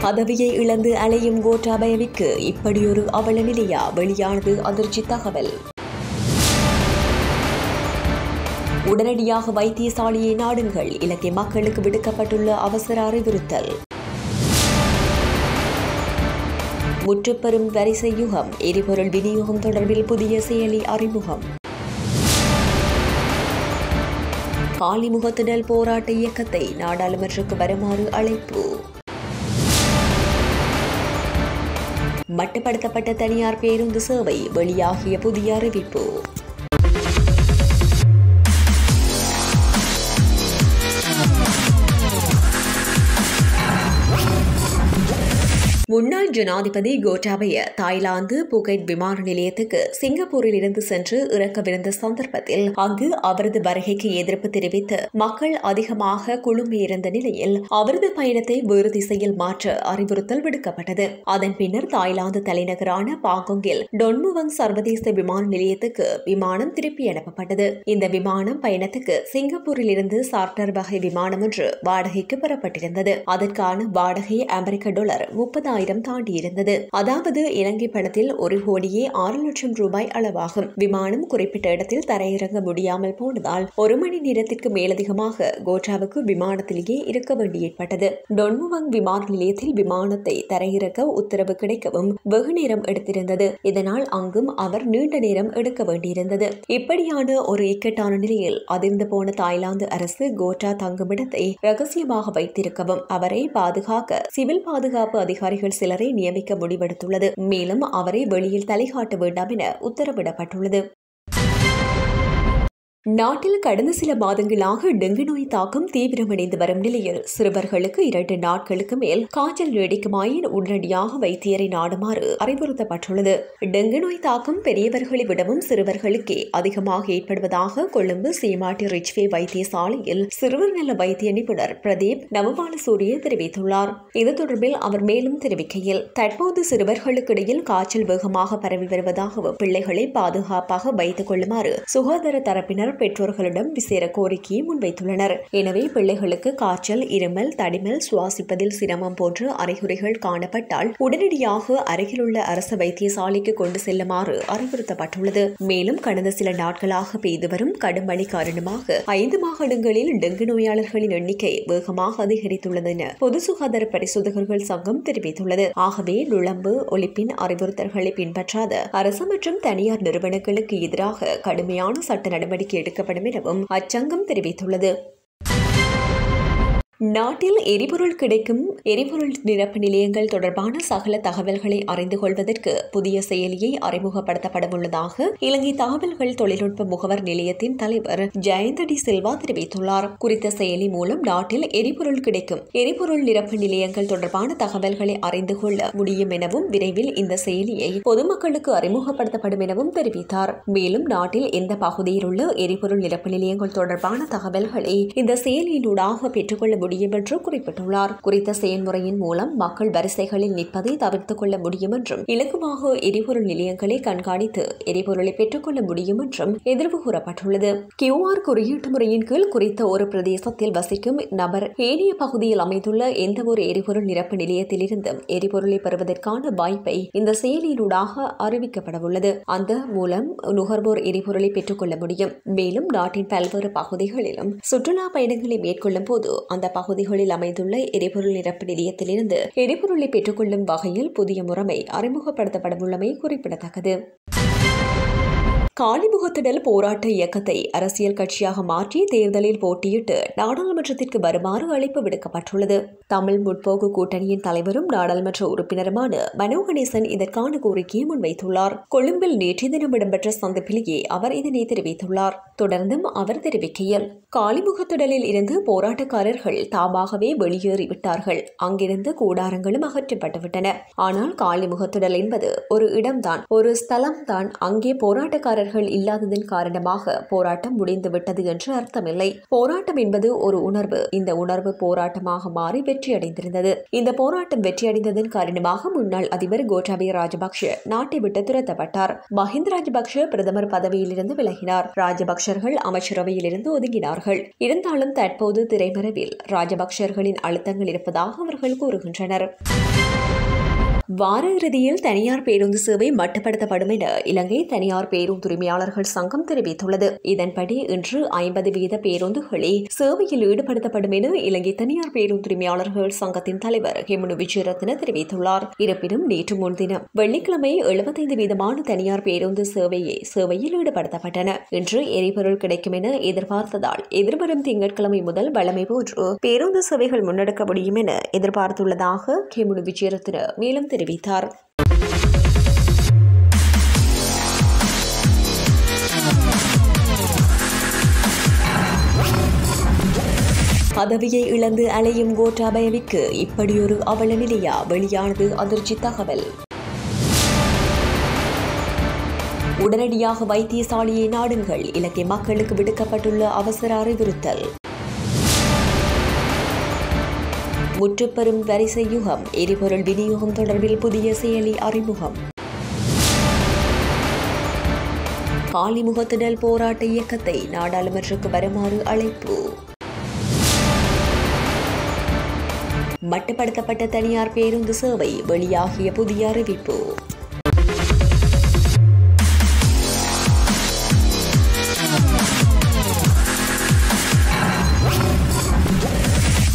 பதவியை இழந்து அலையும் கோட்டாபயவிற்கு இப்படியொரு அவல நிலையா வெளியானது அதிர்ச்சி தகவல் உடனடியாக வைத்தியசாலையை நாடுங்கள் இலங்கை மக்களுக்கு விடுக்கப்பட்டுள்ள அவசர அறிவுறுத்தல் முற்றுப்பெறும் வரிசை யுகம் எரிபொருள் விநியோகம் தொடர்பில் புதிய செயலி அறிமுகம் காலிமுகத்திடல் போராட்ட இயக்கத்தை நாடாளுமன்றக்கு வருமாறு அழைப்பு மட்டுப்படுத்தப்பட்ட தனியார் பேருந்து சேவை வெளியாகிய புதிய அறிவிப்பு முன்னாள் ஜனாதிபதி கோட்டாபய தாய்லாந்து புகைட் விமான நிலையத்துக்கு சிங்கப்பூரில் இருந்து சென்று இறக்கவிருந்த சந்தர்ப்பத்தில் அங்கு அவரது வருகைக்கு எதிர்ப்பு தெரிவித்து மக்கள் அதிகமாக குழுமியிருந்த நிலையில் அவரது பயணத்தை வேறு திசையில் மாற்ற அறிவுறுத்தல் விடுக்கப்பட்டது அதன் பின்னர் தாய்லாந்து தலைநகரான பாங்கொங்கில் டொன்முவங் சர்வதேச விமான நிலையத்துக்கு விமானம் திருப்பி அனுப்பப்பட்டது இந்த விமானம் பயணத்துக்கு சிங்கப்பூரில் இருந்து சார்ட்டர் வகை விமானம் ஒன்று வாடகைக்கு பெறப்பட்டிருந்தது அதற்கான வாடகை அமெரிக்க டாலர் முப்பது ஆயிரம் தாண்டி இருந்தது அதாவது இலங்கை பணத்தில் ஒரு கோடியே ஆறு லட்சம் ரூபாய் அளவாகும் விமானம் குறிப்பிட்ட இடத்தில் தரையிறங்க முடியாமல் போனதால் ஒரு மணி நேரத்திற்கு மேலதிகமாக கோட்டாவுக்கு விமானத்திலேயே இருக்க வேண்டி ஏற்பட்டது டொன்முவங் விமான நிலையத்தில் விமானத்தை தரையிறக்க உத்தரவு கிடைக்கவும் வெகு நேரம் எடுத்திருந்தது இதனால் அங்கும் அவர் நீண்ட நேரம் எடுக்க வேண்டியிருந்தது இப்படியான ஒரு இக்கட்டான நிலையில் அதிர்ந்து போன தாய்லாந்து அரசு கோட்டா தங்குமிடத்தை ரகசியமாக வைத்திருக்கவும் அவரை பாதுகாக்க சிவில் பாதுகாப்பு அதிகாரிகள் சிலரை நியமிக்க முடிவெடுத்துள்ளது மேலும் அவரை வெளியில் தலைகாட்ட வேண்டாம் என உத்தரவிடப்பட்டுள்ளது நாட்டில் கடந்த சில மாதங்களாக டெங்கு நோய் தாக்கம் தீவிரமடைந்து வரும் நிலையில் சிறுவர்களுக்கு இரண்டு நாட்களுக்கு மேல் காய்ச்சல் நீடிக்குமாயின் உடனடியாக வைத்தியரை நாடுமாறு அறிவுறுத்தப்பட்டுள்ளது டெங்கு நோய் தாக்கம் பெரியவர்களை விடவும் சிறுவர்களுக்கே அதிகமாக ஏற்படுவதாக கொழும்பு சீமாட்டி ரிச்வே வைத்தியசாலையில் சிறுவர் நல வைத்திய நிபுணர் பிரதீப் நவபாலசூரிய தெரிவித்துள்ளார் இது தொடர்பில் அவர் மேலும் தெரிவிக்கையில் தற்போது சிறுவர்களுக்கிடையில் காய்ச்சல் வேகமாக பரவி வருவதாகவும் பிள்ளைகளை பாதுகாப்பாக வைத்துக் கொள்ளுமாறு சுகாதார தரப்பினர் பெற்றோர்களிடம் விசேட கோரிக்கையை முன்வைத்துள்ளனர் எனவே பிள்ளைகளுக்கு காய்ச்சல் இருமல் தடிமல் சுவாசிப்பதில் சிரமம் போன்ற அறிகுறிகள் காணப்பட்டால் உடனடியாக அருகிலுள்ள அரசு வைத்தியசாலைக்கு கொண்டு செல்லுமாறு அறிவுறுத்தப்பட்டுள்ளது மேலும் கடந்த சில நாட்களாக பெய்து வரும் கடும் மழை காரணமாக ஐந்து மாகாணங்களில் டெங்கு நோயாளர்களின் எண்ணிக்கை வேகமாக அதிகரித்துள்ளது என பொது சுகாதார பரிசோதகர்கள் சங்கம் தெரிவித்துள்ளது ஆகவே நுழம்பு ஒழிப்பின் அறிவுறுத்தல்களை பின்பற்றாத அரசு மற்றும் தனியார் நிறுவனங்களுக்கு எதிராக கடுமையான சட்ட நடவடிக்கை எடுக்கப்படும் எனவும் அச்சங்கம் தெரிவித்துள்ளது நாட்டில் எரிபொருள் கிடைக்கும் எரிபொருள் நிரப்பு நிலையங்கள் தொடர்பான சகல தகவல்களை அறிந்து கொள்வதற்கு புதிய செயலியை அறிமுகப்படுத்தப்படவுள்ளதாக இலங்கை தகவல்கள் தொழில்நுட்ப முகவர் நிலையத்தின் தலைவர் ஜெயந்த டி சில்வா தெரிவித்துள்ளார் குறித்த செயலி மூலம் நாட்டில் எரிபொருள் கிடைக்கும் எரிபொருள் நிரப்பு நிலையங்கள் தொடர்பான தகவல்களை அறிந்து கொள்ள முடியும் எனவும் விரைவில் இந்த செயலியை பொதுமக்களுக்கு அறிமுகப்படுத்தப்படும் எனவும் தெரிவித்தார் மேலும் நாட்டில் எந்த பகுதியில் உள்ள எரிபொருள் நிரப்பு நிலையங்கள் தொடர்பான தகவல்களை இந்த செயலியினூடாக பெற்றுக்கொள்ள முடியும் என்று குறிப்பிட்டுள்ளார் குறித்த செயல்முறையின் மூலம் மக்கள் வரிசைகளில் நிற்பதை தவிர்த்துக் கொள்ள முடியும் என்றும் இலகுவாக எரிபொருள் நிலையங்களை கண்காணித்து எரிபொருளை பெற்றுக்கொள்ள முடியும் என்றும் எதிர்வு கூறப்பட்டுள்ளது கியூஆர் குறியீட்டு முறையின் கீழ் குறித்த ஒரு பிரதேசத்தில் வசிக்கும் நபர் ஏனைய பகுதியில் அமைந்துள்ள எந்த ஒரு எரிபொருள் நிரப்பு நிலையத்திலிருந்தும் எரிபொருளை பெறுவதற்கான வாய்ப்பை இந்த செயலியினூடாக அறிவிக்கப்படவுள்ளது அந்த மூலம் நுகர்வோர் எரிபொருளை பெற்றுக்கொள்ள முடியும் மேலும் நாட்டின் பல்வேறு பகுதிகளிலும் சுற்றுலா பயணங்களை மேற்கொள்ளும் போது அந்த பகுதிகளில் அமைந்துள்ள எரிபொருள் நிரப்பு நிலையத்திலிருந்து எரிபொருளை பெற்றுக்கொள்ளும் வகையில் புதிய முறைமை அறிமுகப்படுத்தப்படவுள்ளமை குறிப்பிடத்தக்கது காலிமுகத்திடல் போராட்ட இயக்கத்தை அரசியல் கட்சியாக மாற்றி தேர்தலில் போட்டியிட்டு நாடாளுமன்றத்திற்கு வருமாறு அழைப்பு விடுக்கப்பட்டுள்ளது தமிழ் முற்போக்கு கூட்டணியின் தலைவரும் நாடாளுமன்ற உறுப்பினருமான மனோ கணேசன் இதற்கான கோரிக்கையை முன்வைத்துள்ளார் கொழும்பில் நேற்றைய தினம் இடம்பெற்ற சந்திப்பிலேயே அவர் இதனை தெரிவித்துள்ளார் தொடர்ந்தும் அவர் தெரிவிக்கையில் காலிமுகத்திடலில் இருந்து போராட்டக்காரர்கள் தாமாகவே வெளியேறிவிட்டார்கள் அங்கிருந்து கூடாரங்களும் அகற்றப்பட்டுவிட்டன ஆனால் காலிமுகத்திடல் என்பது ஒரு இடம்தான் ஒரு ஸ்தலம்தான் அங்கே போராட்டக்காரர்கள் இல்லாததன் காரணமாக போராட்டம் முடிந்துவிட்டது என்று அர்த்தமில்லை போராட்டம் என்பது ஒரு உணர்வு இந்த உணர்வு போராட்டமாக மாறி வெற்றியடைந்திருந்தது இந்த போராட்டம் வெற்றியடைந்ததன் காரணமாக முன்னாள் அதிபர் கோட்டாபய ராஜபக்ஷ நாட்டை விட்டு துரத்தப்பட்டார் மஹிந்த ராஜபக்ஷ பிரதமர் பதவியிலிருந்து விலகினார் ராஜபக்ஷர்கள் அமைச்சரவையிலிருந்து ஒதுங்கினார்கள் இருந்தாலும் தற்போது திரைமறைவில் ராஜபக்ஷர்களின் அழுத்தங்கள் இருப்பதாக அவர்கள் கூறுகின்றனர் வார இறுதியில் தனியார் பேருந்து சேவை மட்டுப்படுத்தப்படும் என இலங்கை தனியார் பேருந்து உரிமையாளர்கள் சங்கம் தெரிவித்துள்ளது இதன்படி இன்று ஐம்பது வீத பேருந்துகளே சேவையில் ஈடுபடுத்தப்படும் என இலங்கை தனியார் பேருந்து உரிமையாளர்கள் சங்கத்தின் தலைவர் ஹெமனு விஜயரத்ன தெரிவித்துள்ளார் இருப்பினும் நேற்று முன்தினம் வெள்ளிக்கிழமை எழுபத்தைந்து வீதமான தனியார் பேருந்து சேவையே சேவையில் ஈடுபடுத்தப்பட்டன இன்று எரிபொருள் கிடைக்கும் என எதிர்பார்த்ததால் எதிர்வரும் திங்கட்கிழமை முதல் வழமை போன்று பேருந்து சேவைகள் முன்னெடுக்க முடியும் என எதிர்பார்த்துள்ளதாக ஹெமனு விஜயரத்ன மேலும் தெரிவித்தார் பதவியை இழந்து அலையும் கோட்டாபயவிற்கு இப்படியொரு அவல நிலையா வெளியானது அதிர்ச்சி தகவல் உடனடியாக வைத்தியசாலையை நாடுங்கள் இலங்கை மக்களுக்கு விடுக்கப்பட்டுள்ள அவசர அறிவுறுத்தல் முற்றுப்பெறும் வரிசை யுகம் எரிபொருள் விநியோகம் தொடர்பில் புதிய செயலி அறிமுகம் காலிமுகத்திடல் போராட்ட இயக்கத்தை நாடாளுமன்றக்கு வருமாறு அழைப்பு மட்டுப்படுத்தப்பட்ட தனியார் பேருந்து சேவை வெளியாகிய புதிய அறிவிப்பு